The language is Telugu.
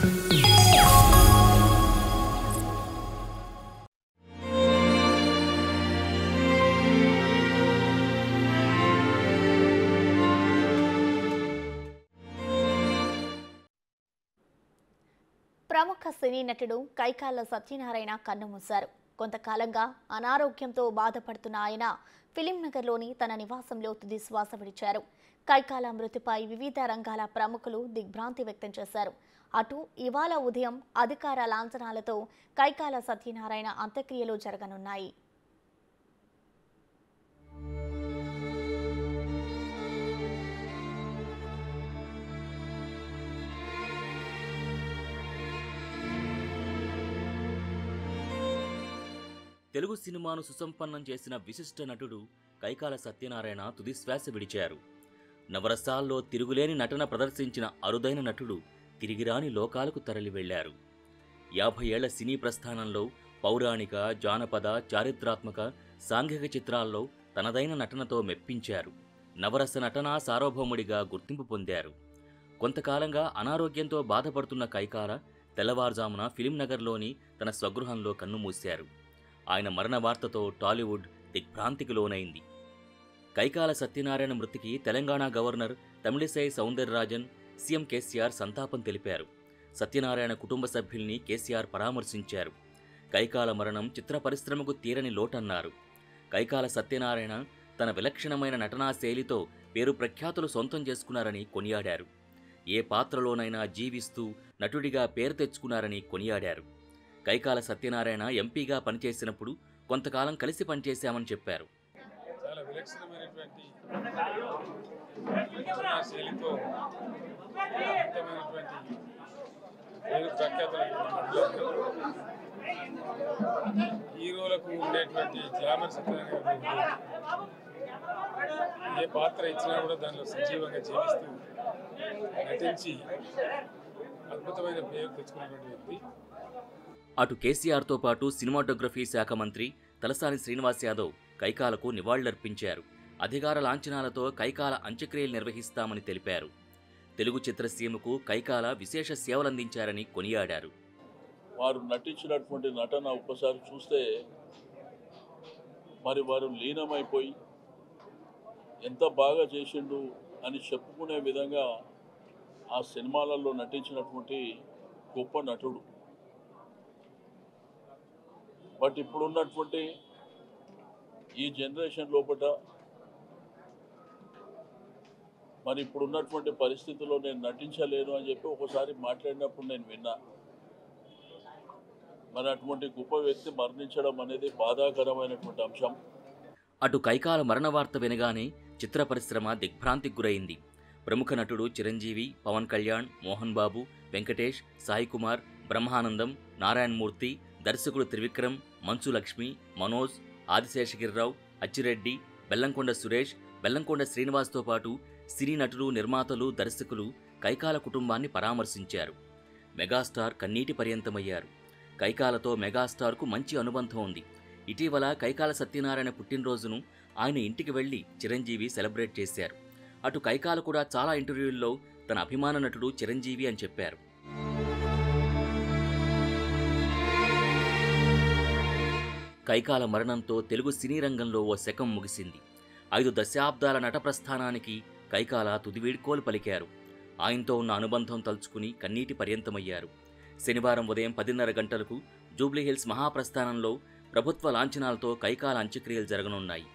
ప్రముఖ సినీ నటుడు కైకాల సత్యనారాయణ కన్నుమూశారు కొంతకాలంగా అనారోగ్యంతో బాధపడుతున్న ఆయన ఫిలిం నగర్లోని తన నివాసంలో తుది శ్వాస విడిచారు కైకాల మృతిపై వివిధ రంగాల ప్రముఖులు దిగ్భ్రాంతి వ్యక్తం చేశారు అటు ఇవాళ ఉదయం అధికార లాంఛనాలతో కైకాల సత్యనారాయణ అంత్యక్రియలు జరగనున్నాయి తెలుగు సినిమాను సుసంపన్నం చేసిన విశిష్ట నటుడు కైకాల సత్యనారాయణ తుదిశ్వాస విడిచారు నవరసాల్లో తిరుగులేని నటన ప్రదర్శించిన అరుదైన నటుడు తిరిగిరాని లోకాలకు తరలి వెళ్లారు యాభై ఏళ్ల సినీ ప్రస్థానంలో పౌరాణిక జానపద చారిత్రాత్మక సాంఘిక చిత్రాల్లో తనదైన నటనతో మెప్పించారు నవరస నటనా సార్వభౌముడిగా గుర్తింపు పొందారు కొంతకాలంగా అనారోగ్యంతో బాధపడుతున్న కైకాల తెల్లవారుజామున ఫిలిం నగర్లోని తన స్వగృహంలో కన్నుమూశారు ఆయన మరణ వార్తతో టాలీవుడ్ దిగ్భ్రాంతికి లోనైంది కైకాల సత్యనారాయణ మృతికి తెలంగాణ గవర్నర్ తమిళిసై సౌందరరాజన్ సీఎం కేసీఆర్ సంతాపం తెలిపారు సత్యనారాయణ కుటుంబ సభ్యుల్ని కేసీఆర్ పరామర్శించారు కైకాల మరణం చిత్ర పరిశ్రమకు తీరని లోటన్నారు కైకాల సత్యనారాయణ తన విలక్షణమైన నటనా శైలితో పేరు ప్రఖ్యాతులు సొంతం చేసుకున్నారని కొనియాడారు ఏ పాత్రలోనైనా జీవిస్తూ నటుడిగా పేరు తెచ్చుకున్నారని కొనియాడారు కైకాల సత్యనారాయణ ఎంపీగా పనిచేసినప్పుడు కొంతకాలం కలిసి పనిచేశామని చెప్పారు చాలా విలక్షణమైనటువంటి రచనా శైలితో అద్భుతమైనటువంటి పేరు ప్రఖ్యాతులైనటువంటి హీరోలకు ఉండేటువంటి గ్లామర్ సత్యాన్ని ఏ పాత్ర ఇచ్చినా కూడా దానిలో సజీవంగా జీవిస్తూ నటించి అద్భుతమైన పేరు తెచ్చుకున్నటువంటి వ్యక్తి అటు కేసీఆర్తో పాటు సినిమాటోగ్రఫీ శాఖ మంత్రి తలసాని శ్రీనివాస్ యాదవ్ కైకాలకు నివాళులర్పించారు అధికార లాంఛనాలతో కైకాల అంత్యక్రియలు నిర్వహిస్తామని తెలిపారు తెలుగు చిత్రసీమకు కైకాల విశేష సేవలందించారని కొనియాడారు వారు నటించినటువంటి నటన ఒక్కసారి చూస్తే మరి వారు లీనమైపోయి ఎంత బాగా చేసిండు అని చెప్పుకునే విధంగా ఆ సినిమాలలో నటించినటువంటి గొప్ప నటుడు బట్ ఇప్పుడున్నటువంటి ఈ జనరేషన్ లోపల మరి ఇప్పుడున్నటువంటి పరిస్థితుల్లో నేను నటించలేను అని చెప్పి ఒకసారి మాట్లాడినప్పుడు నేను విన్నా మరి అటువంటి గొప్ప వ్యక్తి మరణించడం అనేది బాధాకరమైనటువంటి అంశం అటు కైకాల మరణ వార్త వినగానే చిత్ర పరిశ్రమ దిగ్భ్రాంతికి గురైంది ప్రముఖ నటుడు చిరంజీవి పవన్ కళ్యాణ్ మోహన్ బాబు వెంకటేష్ సాయి కుమార్ బ్రహ్మానందం నారాయణమూర్తి దర్శకుడు త్రివిక్రమ్ మంచు లక్ష్మి మనోజ్ ఆదిశేషగిరిరావు అచ్చిరెడ్డి బెల్లంకొండ సురేష్ బెల్లంకొండ శ్రీనివాస్తో పాటు సినీ నటులు నిర్మాతలు దర్శకులు కైకాల కుటుంబాన్ని పరామర్శించారు మెగాస్టార్ కన్నీటి పర్యంతమయ్యారు కైకాలతో మెగాస్టార్కు మంచి అనుబంధం ఉంది ఇటీవల కైకాల సత్యనారాయణ పుట్టినరోజును ఆయన ఇంటికి వెళ్లి చిరంజీవి సెలబ్రేట్ చేశారు అటు కైకాల కూడా చాలా ఇంటర్వ్యూల్లో తన అభిమాన నటుడు చిరంజీవి అని చెప్పారు కైకాల మరణంతో తెలుగు సినీ రంగంలో ఓ శకం ముగిసింది ఐదు దశాబ్దాల నట ప్రస్థానానికి కైకాల తుదివీడ్కోలు పలికారు ఆయనతో ఉన్న అనుబంధం తలుచుకుని కన్నీటి పర్యంతమయ్యారు శనివారం ఉదయం పదిన్నర గంటలకు జూబ్లీహిల్స్ మహాప్రస్థానంలో ప్రభుత్వ లాంఛనాలతో కైకాల అంత్యక్రియలు జరగనున్నాయి